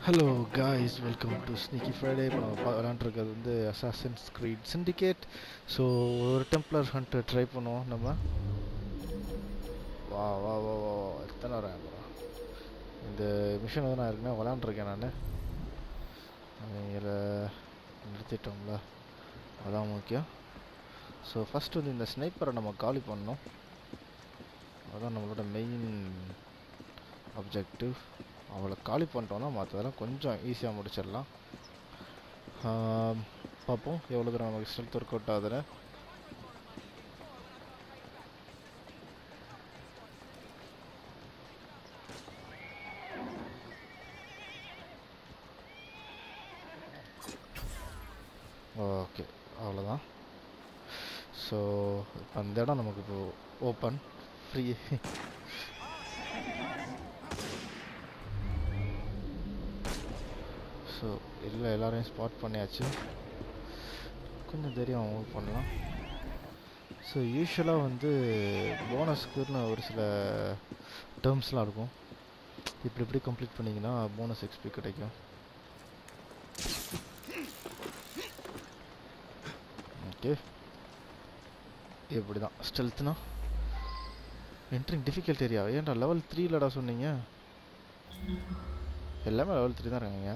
Hello guys welcome to sneaky Friday இப்போ நம்ம பா- விளாண்டுருக்கிறது வந்து அசாசன்ஸ் க்ரீட் சிண்டிகேட் ஸோ ஒரு டெம்ப்ளர் ஹண்ட்டு ட்ரை பண்ணுவோம் நம்ம வா வா வா வா வா எத்தனை வரேன் அப்புறம் இந்த மிஷன் வந்து நான் ஏற்கனவே விளாண்டுருக்கேன் நான் இதில் நிறுத்திட்டோம்ல அதான் முக்கியம் ஸோ ஃபஸ்ட்டு வந்து இந்த ஸ்னைப்பரை நம்ம காலி பண்ணணும் அதான் நம்மளோட மெயின் அப்ஜெக்டிவ் அவளை காலி பண்ணிட்டோன்னா மற்றதெல்லாம் கொஞ்சம் ஈஸியாக முடிச்சிடலாம் ஆம், பார்ப்போம் எவ்வளோ தூரம் நமக்கு ஸ்ட்ரென்த் ஒர்க் அவுட் ஆகுதுன்னு ஓகே அவ்வளோதான் ஸோ அந்த இடம் நமக்கு இப்போ ஓப்பன் ஃப்ரீ ஸோ இல்லை எல்லாரையும் ஸ்பாட் பண்ணியாச்சு கொஞ்சம் தைரியம் மூவ் பண்ணலாம் ஸோ யூஸ்வலாக வந்து போனஸ்க்குன்னு ஒரு சில டேர்ம்ஸ்லாம் இருக்கும் இப்படி இப்படி கம்ப்ளீட் பண்ணிங்கன்னா போனஸ் எக்ஸ்பி கிடைக்கும் ஓகே இப்படி தான் ஸ்டெல்த்னா என்ட்ரிங் டிஃபிகல்ட் ஏரியா ஏன்டா லெவல் த்ரீலடா சொன்னீங்க எல்லாமே லெவல் த்ரீ தான் இருக்காங்க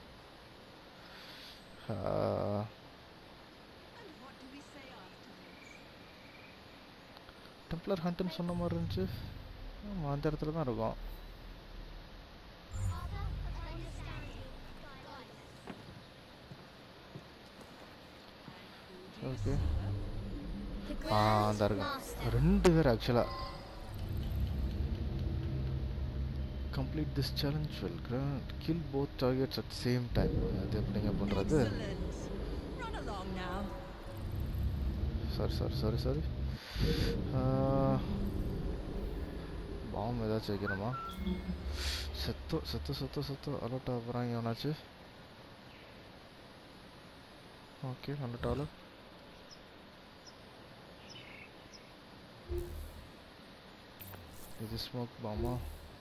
ah, And what do we say afterwards? Templar ஹண்ட்டுன்னு சொன்ன மாதிரி இருந்துச்சு ஆமா, அந்த இடத்துல தான் இருக்கும் ஓகே ஆ அந்த இருக்கு ரெண்டு பேர் ஆக்சுவலாக complete this challenge well grand kill both targets at same time அது எப்படிங்க பண்ணுறது Excellent. Run along now. Sorry sorry sorry sorry bomb ஏதாச்சும் வைக்கணுமா செத்தோ செத்து செத்து செத்து அலர்ட் ஆக போகிறாங்க எவனாச்சு ஓகே வந்துட்டாலும் இது ஸ்மோக் பாமா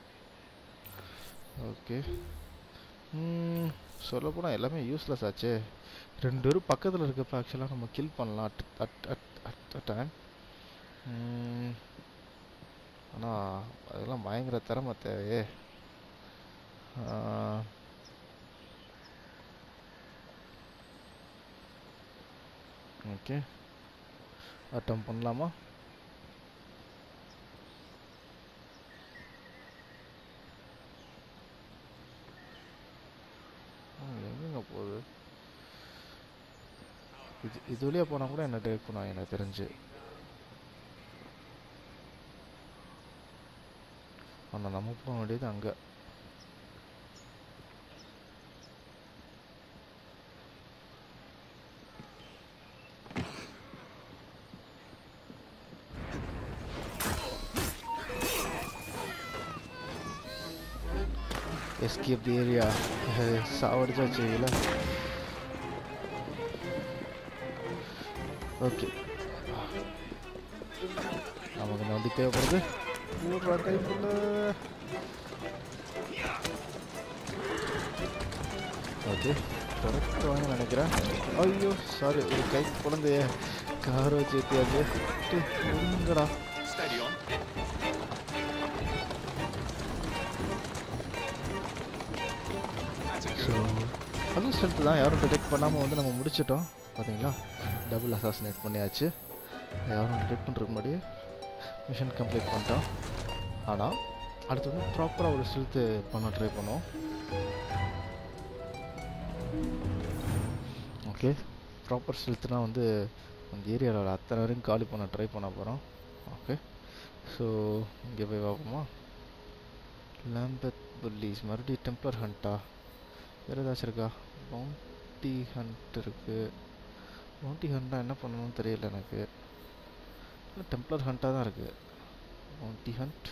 ஓகே சொல்லப்போனால் எல்லாமே யூஸ்லெஸ் ஆச்சே ரெண்டு பேரும் பக்கத்தில் இருக்கப்ப ஆக்சுவலாக நம்ம கில் பண்ணலாம் at at at at a time ஆனால் அதெல்லாம் பயங்கர திறமை தேவையே ஓகே அட்டம் பண்ணலாமா ஆ, எங்கெங்க போகுது இது இது வழியாக போனால் கூட என்ன டேக் பண்ணுவாங்க எனக்கு தெரிஞ்சு ஆனால் நம்ம போக வேண்டியது அங்கே எஸ்கேப் தி ஏரியா சாவடிச்சாச்சு இல்லை ஓகே நமக்கு இந்த வண்டி தேவைப்படுது ஊர்ரா கைக்குள்ள ஓகே கரெக்ட் வாங்க நினைக்கிறேன் ஐயோ சாரி ஒரு கை குழந்தைய கார் வச்சு ஏற்றியாச்சு உங்கடா Steady on. That's a so good one. அதுவும் ஸ்ட்ரென்த்து தான் யாரும் டிடெக்ட் பண்ணாமல் வந்து நம்ம முடிச்சிட்டோம் பார்த்தீங்களா டபுள் அசாசினேட் பண்ணியாச்சு யாரும் டிடெக்ட் பண்ணுறதுக்கு முன்னாடி மிஷன் கம்ப்ளீட் பண்ணிட்டோம் ஆனால் அடுத்து வந்து ப்ராப்பராக ஒரு ஸ்ட்ரென்த்து பண்ண ட்ரை பண்ணுவோம் ஓகே ப்ராப்பர் ஸ்ட்ரென்த்னா வந்து அந்த ஏரியாவில் அத்தனை வரையும் காலி பண்ண ட்ரை பண்ண போகிறோம் ஓகே ஸோ இங்கே போய் பார்ப்போமா லேம்பத் புல்லிஸ் மறுபடியும் டெம்ப்ளர் ஹண்ட்டா வேறு ஏதாச்சும் இருக்கா பவுண்டி ஹண்ட் இருக்குது பவுண்டி ஹண்ட்னா என்ன பண்ணணும்னு தெரியல எனக்கு இல்லை டெம்ப்ளர் ஹண்ட்டாக தான் இருக்குது bounty hunt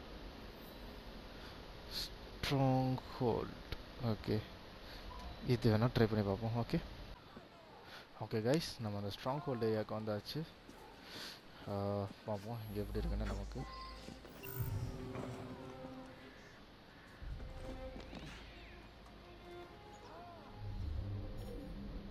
stronghold okay இது வேணால் ட்ரை பண்ணி பார்ப்போம் ஓகே ஓகே கைஸ் நம்ம அந்த ஸ்ட்ராங் ஹோல்ட் ஏரியாவுக்கு வந்தாச்சு ஆஹ், பார்ப்போம் இங்கே எப்படி இருக்குன்னு நமக்கு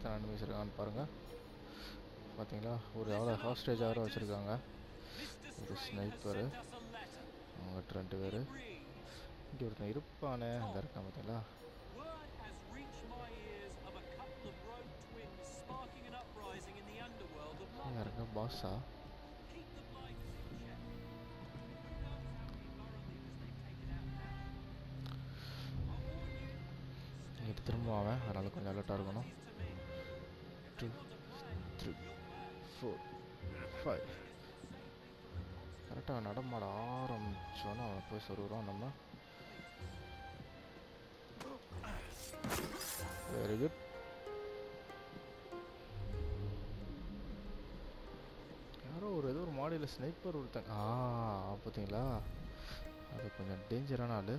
எத்தனை எனிமீஸ் இருக்கான்னு பாருங்கள் பார்த்தீங்களா ஒரு எவ்வளோ ஹாஸ்டேஜ் ஆகிற வச்சுருக்காங்க ஒரு ஸ்னைப்பரு அவங்ககிட்ட ரெண்டு பேர் இங்கே ஒருத்தன் இருப்பானே அந்த இருக்கான் பார்த்தீங்களா Word has reached my ears of a couple of rogue twins sparking an uprising in the underworld of London. யாருங்க பாஸா Keep the blighters in check. Who knows how many borough leaders they've taken out now? I warn you, இங்கிட்டு திரும்ப அவன் அதனால் கொஞ்சம் அலர்ட்டாக இருக்கணும் these to me. Two three four five கரெக்டாக நடமாட ஆரம்பிச்சோன்னா அவனை போய் சொல்லுறோம் நம்ம வெரி குட் யாரோ ஒரு ஏதோ ஒரு மாடியில் ஸ்னைப்பர் ஒருத்தங்க ஆ பார்த்தீங்களா அது கொஞ்சம் டேஞ்சரான ஆள்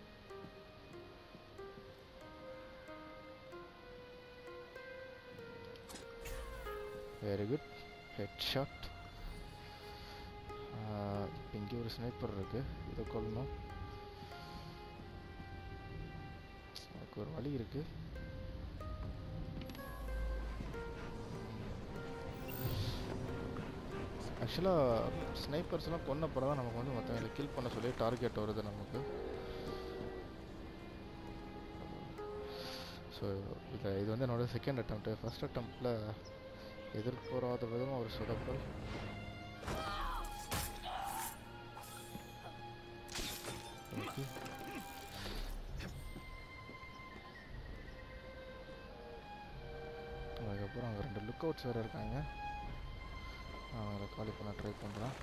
வெரி குட் ஹெட் ஷாட் இப்போ இங்கே ஒரு ஸ்னைப்பர் இருக்கு இதை கொல்லணும் அதுக்கு ஒரு வழி இருக்கு ஆக்சுவலாக ஸ்னைப்பர்ஸ்லாம் கொன்ன பிறகு தான் நமக்கு வந்து மற்றவங்களை கில் பண்ண சொல்லி டார்கெட் வருது நமக்கு ஸோ இது இது வந்து என்னோட செகண்ட் அட்டம்ப்ட்டு ஃபஸ்ட் அட்டம்ப்டில் எதிர்பாராத விதமாக ஒரு சொதப்பல் ஓகே அதுக்கப்புறம் அங்கே ரெண்டு லுக் அவுட்ஸ் வேறு இருக்காங்க அவங்கள காலி பண்ண ட்ரை பண்ணுறேன்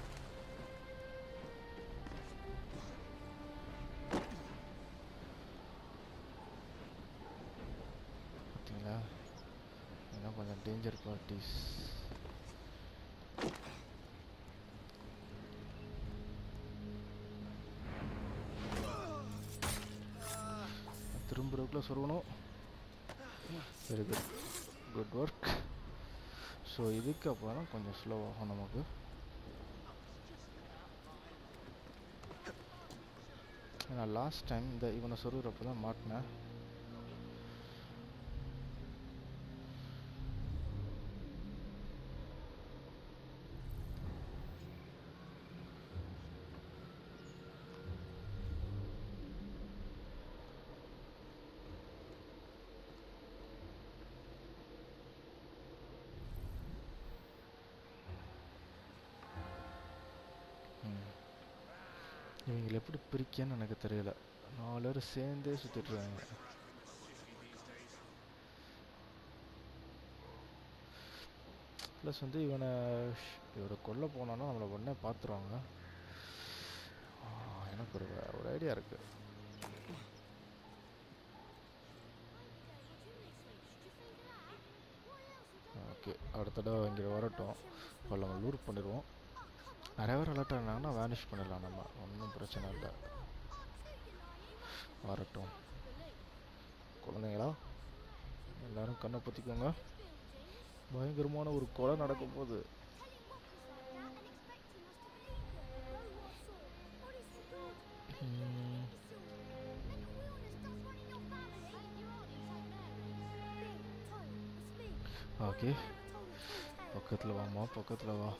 பார்த்தீங்களா இன்னும் கொஞ்சம் டேஞ்சர் பார்ட்டிஸ் திரும்புறதுக்குள்ள சொருகணும் very good good work so இதுக்கப்புறம் கொஞ்சம் ஸ்லோவாகும் நமக்கு நான் லாஸ்ட் டைம் இந்த இவனை சொருகிறப்ப தான் மாட்டினேன் ம். இவங்களை எப்படி பிரிக்கன்னு எனக்கு தெரியல நாலு பேர் சேர்ந்தே சுத்திட்டு இருக்காங்க ப்ளஸ் வந்து இவனை ஷ்- இவரை கொல்ல போனான்னா நம்மளை உடனே பார்த்துருவாங்க ஆ, எனக்கு ஒரு ஒரு ஐடியா இருக்கு ஓகே அடுத்த தடவை இங்கே வரட்டும் இப்போ நம்ம லூர் பண்ணிடுவோம் நிறைய பேர் அலர்ட் ஆனாங்கன்னா வேனிஷ் பண்ணிடலாம் நம்ம ஒன்றும் பிரச்சனை இல்லை வரட்டும் குழந்தைங்களா எல்லாரும் கண்ணை பற்றிக்கோங்க பயங்கரமான ஒரு கொலை நடக்க போகுது ம், ஓகே பக்கத்தில் வாம்மா பக்கத்தில் வா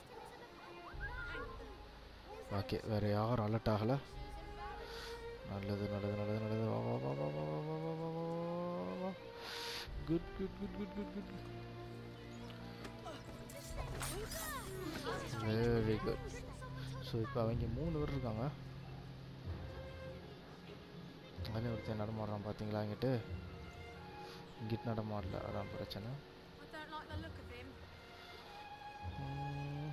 ஓகே வேறு யாரும் அலர்ட் ஆகலை நல்லது நல்லது நல்லது நல்லது வா வா வா வா வா வா வா வா வா வா வா good good good good good good very good so இப்போ அவங்க மூணு பேர் இருக்காங்க அங்கே ஒருத்தன் நடமாடுறான் பார்த்தீங்களா இங்கிட்டு இங்கிட்டு நடமாடல அதான் பிரச்சனை I don't like the look of him. ம்.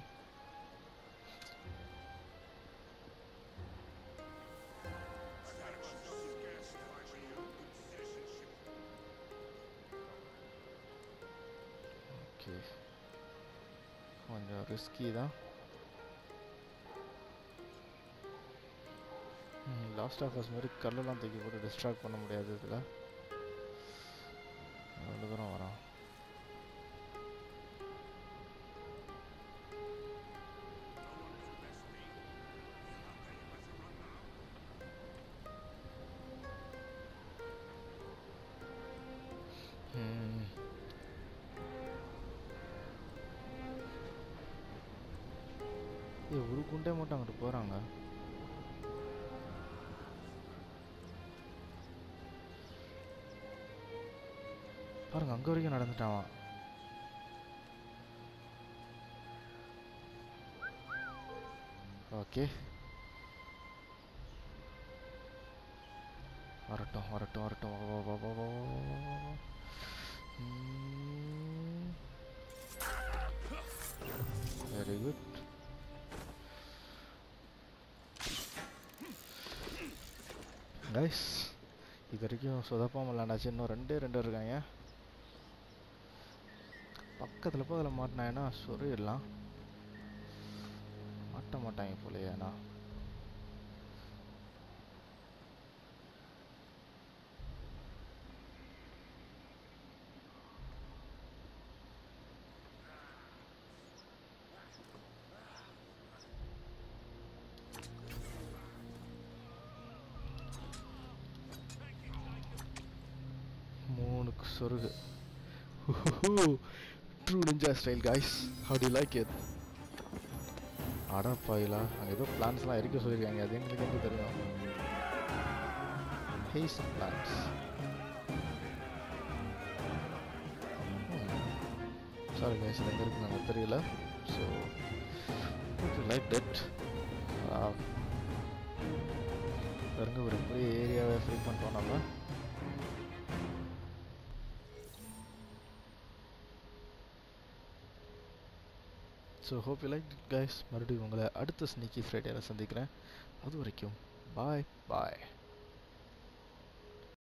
ஓகே கொஞ்சம் ரிஸ்கி தான் லாஸ்ட் ஆஃப் அஸ் மாதிரி கல்லெல்லாம் தூக்கி போட்டு டிஸ்ட்ராக்ட் பண்ண முடியாது இதில் அவ்வளோ தூரம் வரான் ம். ஏய் ஒரு குண்டே மட்டும் அங்கிட்டு போகிறாங்க பாருங்க அங்கே வரைக்கும் நடந்துட்டான் அவன். ஓகே வரட்டும் வரட்டும் வரட்டும் வா வா வா வா வா வா வா வா வா வா. ம். வெரி குட் கைஸ் இது வரைக்கும் சொதப்பாமல் விளாண்டாச்சு இன்னும் ரெண்டே ரெண்டு இருக்காங்க பக்கத்தில் போய் அதில் மாட்டினாங்கன்னா சொருகிடலாம் மாட்ட மாட்டாங்க போலயே ஏன்னா மூணுக்கு சொருகு true ninja style guys how do like it அடா பாயிலா அங்கே ஏதோ பிளான்ஸ்லாம் இருக்க சொல்லியிருக்காங்க அது எங்களுக்கு எங்கே தெரியும் ஹேஸ் பிளான்ஸ் சாரி கைஸ் இது எங்கே இருக்குன்னு எனக்கு தெரியல ஸோ லைக் டெட் பாருங்க ஒரு பெரிய ஏரியாவை ஃப்ரீ பண்ணிட்டோம் நம்ம so hope you like guys மறுபடியும் உங்களை அடுத்த ஸ்னீக்கி ஃப்ரைடேல சந்திக்கிறேன் அது வரைக்கும் பாய் பாய்